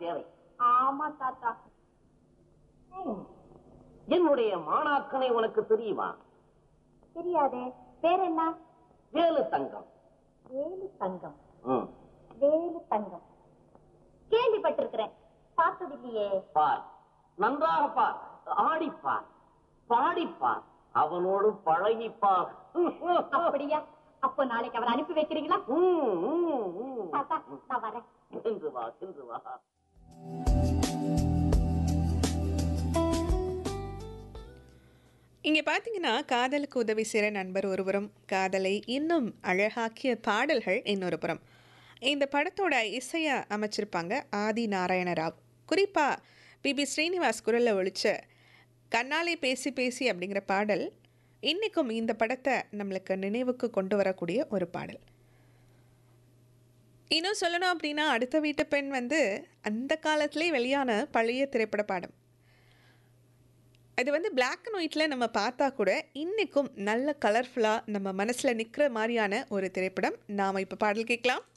தேவை ஆமா தாத்தா என்னுடைய மாணாக்கனை உனக்கு தெரியுமா தெரியாதே பேர் என்ன வேலு தங்கம் வேலு தங்கம் ம், வேலு தங்கம் கேள்விப்பட்டிருக்கிறேன் பார்த்ததில்லையே பார் நன்றாக பார் ஆடிப்பார் பாடிப்பார் அவனோடு பழகிப்பார் அப்படியா அப்போ நாளைக்கு அவரை அனுப்பி வைக்கிறீங்களா ம், ம், ம். தாத்தா நான் வரேன் சென்று வா சென்று வா இங்கே பார்த்தீங்கன்னா காதலுக்கு உதவி செய்கிற நண்பர் ஒருபுறம் காதலை இன்னும் அழகாக்கிய பாடல்கள் இன்னொரு புறம் இந்த படத்தோட இசையை அமைச்சிருப்பாங்க ஆதி நாராயண ராவ் குறிப்பாக பிபி ஸ்ரீனிவாஸ் குரலில் ஒழிச்ச கண்ணாலே பேசி பேசி அப்படிங்கிற பாடல் இன்றைக்கும் இந்த படத்தை நம்மளுக்கு நினைவுக்கு கொண்டு வரக்கூடிய ஒரு பாடல் இன்னும் சொல்லணும் அப்படின்னா அடுத்த வீட்டு பெண் வந்து அந்த காலத்திலே வெளியான பழைய திரைப்பட பாடம் அது வந்து பிளாக் அண்ட் ஒயிட்டில் நம்ம பார்த்தா கூட இன்றைக்கும் நல்ல கலர்ஃபுல்லாக நம்ம மனசில் நிற்கிற மாதிரியான ஒரு திரைப்படம் நாம் இப்போ பாடல் கேட்கலாம்